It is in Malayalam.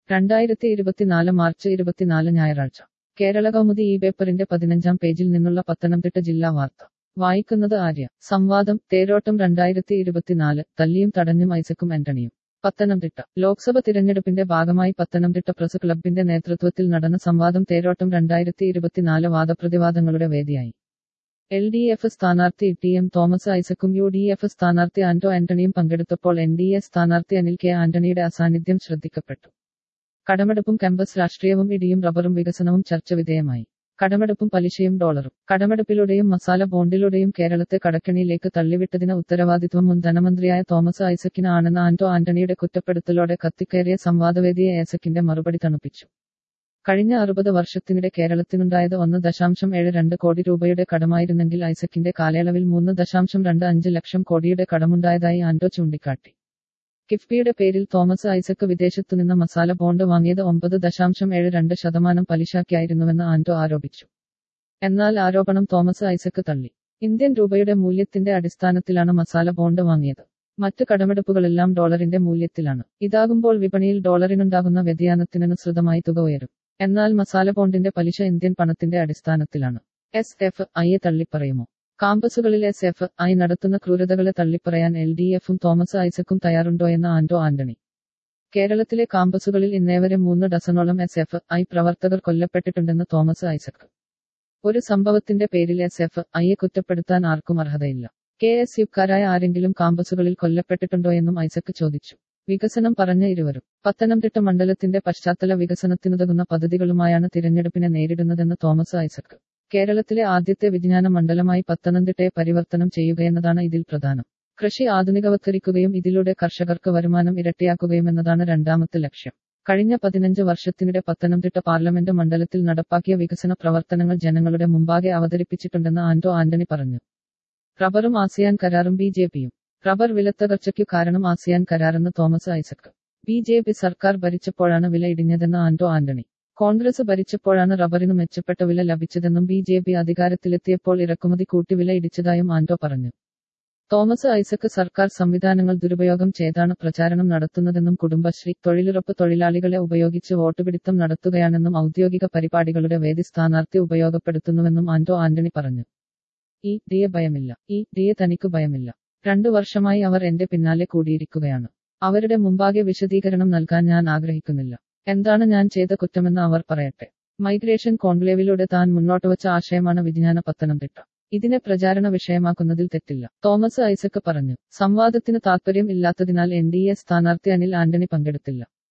രണ്ടായിരത്തി ഇരുപത്തിനാല് മാർച്ച് ഇരുപത്തിനാല് ഞായറാഴ്ച കേരള കൗമുദി ഈ പേപ്പറിന്റെ പതിനഞ്ചാം പേജിൽ നിന്നുള്ള പത്തനംതിട്ട ജില്ലാ വാർത്ത വായിക്കുന്നത് ആര്യ സംവാദം തേരോട്ടം രണ്ടായിരത്തി ഇരുപത്തിനാല് തല്ലിയും തടഞ്ഞും ഐസക്കും ആന്റണിയും പത്തനംതിട്ട ലോക്സഭ തിരഞ്ഞെടുപ്പിന്റെ ഭാഗമായി പത്തനംതിട്ട പ്രസ് ക്ലബിന്റെ നേതൃത്വത്തിൽ നടന്ന സംവാദം തേരോട്ടം രണ്ടായിരത്തി ഇരുപത്തിനാല് വാദപ്രതിവാദങ്ങളുടെ വേദിയായി എൽ ഡി എഫ് സ്ഥാനാർത്ഥി ടി എം തോമസ് ഐസക്കും യു ഡി എഫ് സ്ഥാനാർത്ഥി ആന്റോ ആന്റണിയും പങ്കെടുത്തപ്പോൾ എൻ ഡി എ സ്ഥാനാർത്ഥി അനിൽ കെ ആന്റണിയുടെ അസാന്നിധ്യം ശ്രദ്ധിക്കപ്പെട്ടു കടമെടുപ്പും ക്യാമ്പസ് രാഷ്ട്രീയവും ഇടിയും റബ്ബറും വികസനവും ചർച്ച വിധേയമായി കടമെടുപ്പും പലിശയും ഡോളറും കടമെടുപ്പിലൂടെയും മസാല ബോണ്ടിലൂടെയും കേരളത്തെ കടക്കണിയിലേക്ക് തള്ളിവിട്ടതിന് ഉത്തരവാദിത്വം മുൻ ധനമന്ത്രിയായ തോമസ് ഐസക്കിന് ആണെന്ന ആന്റോ ആന്റണിയുടെ കുറ്റപ്പെടുത്തലോടെ കത്തിക്കയറിയ സംവാദവേദിയെ ഐസക്കിന്റെ മറുപടി തണുപ്പിച്ചു കഴിഞ്ഞ അറുപത് വർഷത്തിനിടെ കേരളത്തിനുണ്ടായത് ഒന്ന് ദശാംശം ഏഴ് രണ്ട് കോടി രൂപയുടെ കടമായിരുന്നെങ്കിൽ ഐസക്കിന്റെ കാലയളവിൽ മൂന്ന് ദശാംശം രണ്ട് അഞ്ച് ലക്ഷം കോടിയുടെ കടമുണ്ടായതായി ആന്റോ ചൂണ്ടിക്കാട്ടി കിഫ്ബിയുടെ പേരിൽ തോമസ് ഐസക്ക് വിദേശത്തുനിന്ന് മസാല ബോണ്ട് വാങ്ങിയത് ഒമ്പത് ദശാംശം ഏഴ് രണ്ട് ശതമാനം പലിശാക്കിയായിരുന്നുവെന്ന് ആന്റോ ആരോപിച്ചു എന്നാൽ ആരോപണം തോമസ് ഐസക്ക് തള്ളി ഇന്ത്യൻ രൂപയുടെ മൂല്യത്തിന്റെ അടിസ്ഥാനത്തിലാണ് മസാല ബോണ്ട് വാങ്ങിയത് മറ്റ് കടമെടുപ്പുകളെല്ലാം ഡോളറിന്റെ മൂല്യത്തിലാണ് ഇതാകുമ്പോൾ വിപണിയിൽ ഡോളറിനുണ്ടാകുന്ന വ്യതിയാനത്തിനനുസൃതമായി തുക ഉയരും എന്നാൽ മസാല ബോണ്ടിന്റെ പലിശ ഇന്ത്യൻ പണത്തിന്റെ അടിസ്ഥാനത്തിലാണ് എസ് എഫ് ഐയെ തള്ളിപ്പറയുമോ കാമ്പസുകളിൽ എസ് എഫ് ഐ നടത്തുന്ന ക്രൂരതകളെ തള്ളിപ്പറയാൻ എൽ ഡി എഫും തോമസ് ഐസക്കും തയ്യാറുണ്ടോയെന്ന് ആന്റോ ആന്റണി കേരളത്തിലെ കാമ്പസുകളിൽ ഇന്നേവരെ മൂന്ന് ഡസനോളം എസ് എഫ് ഐ പ്രവർത്തകർ കൊല്ലപ്പെട്ടിട്ടുണ്ടെന്ന് തോമസ് ഐസക് ഒരു സംഭവത്തിന്റെ പേരിൽ എസ് എഫ് ഐയെ കുറ്റപ്പെടുത്താൻ ആർക്കും അർഹതയില്ല കെ എസ് യുക്കാരായ ആരെങ്കിലും കാമ്പസുകളിൽ കൊല്ലപ്പെട്ടിട്ടുണ്ടോയെന്നും ഐസക് ചോദിച്ചു വികസനം പറഞ്ഞ ഇരുവരും പത്തനംതിട്ട മണ്ഡലത്തിന്റെ പശ്ചാത്തല വികസനത്തിനുതകുന്ന പദ്ധതികളുമായാണ് തിരഞ്ഞെടുപ്പിനെ നേരിടുന്നതെന്ന് തോമസ് ഐസക് കേരളത്തിലെ ആദ്യത്തെ വിജ്ഞാന മണ്ഡലമായി പത്തനംതിട്ടയെ പരിവർത്തനം ചെയ്യുകയെന്നതാണ് ഇതിൽ പ്രധാനം കൃഷി ആധുനികവത്കരിക്കുകയും ഇതിലൂടെ കർഷകർക്ക് വരുമാനം ഇരട്ടിയാക്കുകയുമെന്നതാണ് രണ്ടാമത്തെ ലക്ഷ്യം കഴിഞ്ഞ പതിനഞ്ച് വർഷത്തിനിടെ പത്തനംതിട്ട പാർലമെന്റ് മണ്ഡലത്തിൽ നടപ്പാക്കിയ വികസന പ്രവർത്തനങ്ങൾ ജനങ്ങളുടെ മുമ്പാകെ അവതരിപ്പിച്ചിട്ടുണ്ടെന്ന് ആന്റോ ആന്റണി പറഞ്ഞു റബ്ബറും ആസിയാൻ കരാറും ബി ജെ പിയും റബ്ബർ വിലത്തകർച്ചയ്ക്കു കാരണം ആസിയാൻ കരാറെന്ന് Thomas Isaac B J P സർക്കാർ ഭരിച്ചപ്പോഴാണ് വില ഇടിഞ്ഞതെന്ന് ആന്റോ ആന്റണി കോൺഗ്രസ് ഭരിച്ചപ്പോഴാണ് റബ്ബറിന് മെച്ചപ്പെട്ട വില ലഭിച്ചതെന്നും ബി ജെ പി അധികാരത്തിലെത്തിയപ്പോൾ ഇറക്കുമതി കൂട്ടി വില ഇടിച്ചതായും ആന്റോ പറഞ്ഞു തോമസ് ഐസക് സർക്കാർ സംവിധാനങ്ങൾ ദുരുപയോഗം ചെയ്താണ് പ്രചാരണം നടത്തുന്നതെന്നും കുടുംബശ്രീ തൊഴിലുറപ്പ് തൊഴിലാളികളെ ഉപയോഗിച്ച് വോട്ടുപിടുത്തം നടത്തുകയാണെന്നും ഔദ്യോഗിക പരിപാടികളുടെ വേദി സ്ഥാനാർത്ഥി ഉപയോഗപ്പെടുത്തുന്നുവെന്നും ആന്റോ ആന്റണി പറഞ്ഞു ഈ ഡിയെ ഭയമില്ല ഈ ഡിയെ തനിക്ക് ഭയമില്ല രണ്ടു വർഷമായി അവർ എന്റെ പിന്നാലെ കൂടിയിരിക്കുകയാണ് അവരുടെ മുമ്പാകെ വിശദീകരണം നൽകാൻ ഞാൻ ആഗ്രഹിക്കുന്നില്ല എന്താണ് ഞാൻ ചെയ്ത കുറ്റമെന്ന് അവർ പറയട്ടെ മൈഗ്രേഷൻ കോൺക്ലേവിലൂടെ താൻ മുന്നോട്ടുവച്ച ആശയമാണ് വിജ്ഞാന പത്തനംതിട്ട ഇതിനെ പ്രചാരണ വിഷയമാക്കുന്നതിൽ തെറ്റില്ല തോമസ് ഐസക് പറഞ്ഞു സംവാദത്തിന് താൽപര്യം ഇല്ലാത്തതിനാൽ എൻ ഡി എ സ്ഥാനാർത്ഥി അനിൽ ആന്റണി പങ്കെടുത്തില്ല